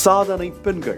சாதனை பெண்கள்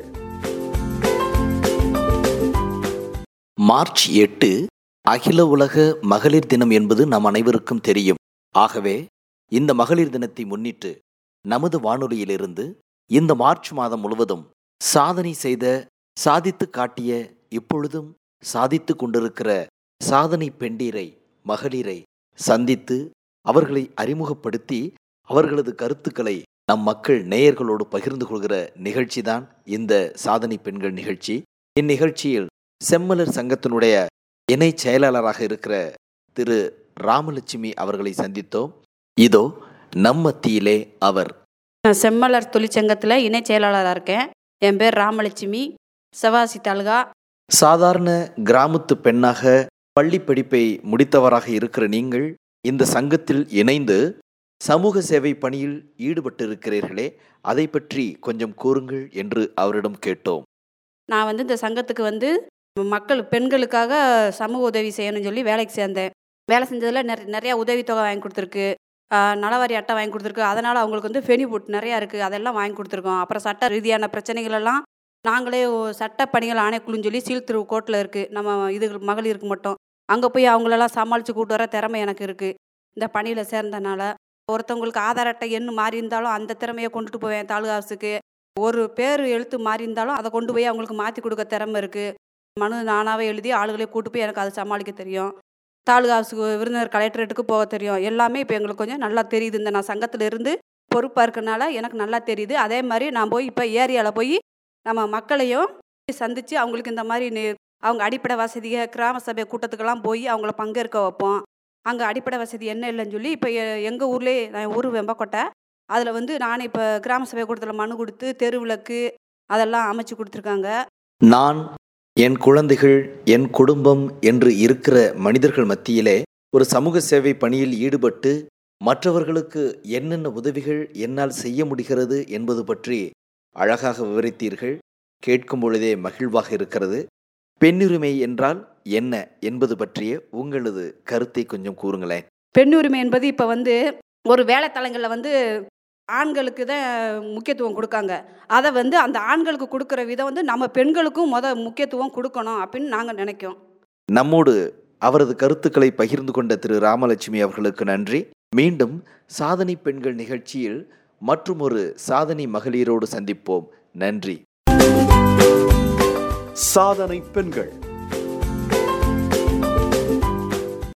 மார்ச் எட்டு அகில உலக மகளிர் தினம் என்பது நம் அனைவருக்கும் தெரியும் ஆகவே இந்த மகளிர் தினத்தை முன்னிட்டு நமது வானொலியிலிருந்து இந்த மார்ச் மாதம் முழுவதும் சாதனை செய்த சாதித்து காட்டிய இப்பொழுதும் சாதித்து கொண்டிருக்கிற சாதனை பெண்டீரை மகளிரை சந்தித்து அவர்களை அறிமுகப்படுத்தி அவர்களது கருத்துக்களை நம் மக்கள் நேயர்களோடு பகிர்ந்து கொள்கிற நிகழ்ச்சிதான் இந்த சாதனை பெண்கள் நிகழ்ச்சி இந்நிகழ்ச்சியில் செம்மலர் சங்கத்தினுடைய இணை செயலாளராக இருக்கிற திரு ராமலட்சுமி அவர்களை சந்தித்தோம் இதோ நம் மத்தியிலே அவர் நான் செம்மலர் தொழிற்சங்கத்தில் இணை செயலாளராக இருக்கேன் என் பேர் ராமலட்சுமி சிவாசி தாலுகா சாதாரண கிராமத்து பெண்ணாக பள்ளி படிப்பை முடித்தவராக இருக்கிற நீங்கள் இந்த சங்கத்தில் இணைந்து சமூக சேவை பணியில் ஈடுபட்டிருக்கிறீர்களே அதை பற்றி கொஞ்சம் கூறுங்கள் என்று அவரிடம் கேட்டோம் நான் வந்து இந்த சங்கத்துக்கு வந்து மக்கள் பெண்களுக்காக சமூக உதவி செய்யணும்னு சொல்லி வேலைக்கு சேர்ந்தேன் வேலை செஞ்சதில் நிற நிறையா உதவித்தொகை வாங்கி கொடுத்துருக்கு ஆஹ் நலவாரி அட்டை வாங்கி கொடுத்துருக்கு அதனால் அவங்களுக்கு வந்து பெனிஃபிட் நிறையா இருக்குது அதெல்லாம் வாங்கி கொடுத்துருக்கோம் அப்புறம் சட்ட ரீதியான பிரச்சனைகள் எல்லாம் நாங்களே ஒ- சட்ட பணிகள் ஆணைக்குழுன்னு சொல்லி சீல்திரு கோர்ட்டில் இருக்குது நம்ம இது மகளிருக்கு மட்டும் அங்கே போய் அவங்களெல்லாம் சமாளித்து கூட்டு வர திறமை எனக்கு இருக்குது இந்த பணியில் சேர்ந்தனால ஒருத்தவங்களுக்கு ஆதார் அட்டை எண்ணு மாறி இருந்தாலும் அந்த திறமையை கொண்டுட்டு போவேன் தாலுகா ஆஃபீஸுக்கு ஒரு பேர் எழுத்து மாறி இருந்தாலும் அதை கொண்டு போய் அவங்களுக்கு மாற்றி கொடுக்க திறமை இருக்குது மனு நானாகவே எழுதி ஆளுகளே கூட்டு போய் எனக்கு அதை சமாளிக்க தெரியும் தாலுகா ஆஃபீஸுக்கு விருந்தினர் கலெக்டரேட்டுக்கு போக தெரியும் எல்லாமே இப்போ எங்களுக்கு கொஞ்சம் நல்லா தெரியுது இந்த நான் சங்கத்தில் இருந்து பொறுப்பாக இருக்கனால எனக்கு நல்லா தெரியுது அதே மாதிரி நான் போய் இப்போ ஏரியாவில் போய் நம்ம மக்களையும் சந்தித்து அவங்களுக்கு இந்த மாதிரி நி- அவங்க அடிப்படை வசதியை கிராம சபை கூட்டத்துக்கெல்லாம் போய் அவங்கள பங்கேற்க வைப்போம் அங்கே அடிப்படை வசதி என்ன இல்லைன்னு சொல்லி இப்போ எங்கள் ஊர்லேயே நான் ஊர் வெம்பக்கோட்டை அதில் வந்து நானே இப்போ கிராம சபை கூட்டத்தில் மனு கொடுத்து தெரு விளக்கு அதெல்லாம் அமைச்சு கொடுத்துருக்காங்க நான் என் குழந்தைகள் என் குடும்பம் என்று இருக்கிற மனிதர்கள் மத்தியிலே ஒரு சமூக சேவை பணியில் ஈடுபட்டு மற்றவர்களுக்கு என்னென்ன உதவிகள் என்னால் செய்ய முடிகிறது என்பது பற்றி அழகாக விவரித்தீர்கள் கேட்கும் பொழுதே மகிழ்வாக இருக்கிறது பெண்ணுரிமை என்றால் என்ன என்பது பற்றிய உங்களது கருத்தை கொஞ்சம் கூறுங்களேன் பெண் உரிமை என்பது இப்போ வந்து ஒரு வேலைத்தலங்களில் வந்து ஆண்களுக்கு தான் முக்கியத்துவம் கொடுக்காங்க அதை வந்து அந்த ஆண்களுக்கு கொடுக்குற விதம் வந்து நம்ம பெண்களுக்கும் முத முக்கியத்துவம் கொடுக்கணும் அப்படின்னு நாங்கள் நினைக்கோம் நம்மோடு அவரது கருத்துக்களை பகிர்ந்து கொண்ட திரு ராமலட்சுமி அவர்களுக்கு நன்றி மீண்டும் சாதனை பெண்கள் நிகழ்ச்சியில் மற்றும் ஒரு சாதனை மகளிரோடு சந்திப்போம் நன்றி சாதனை பெண்கள்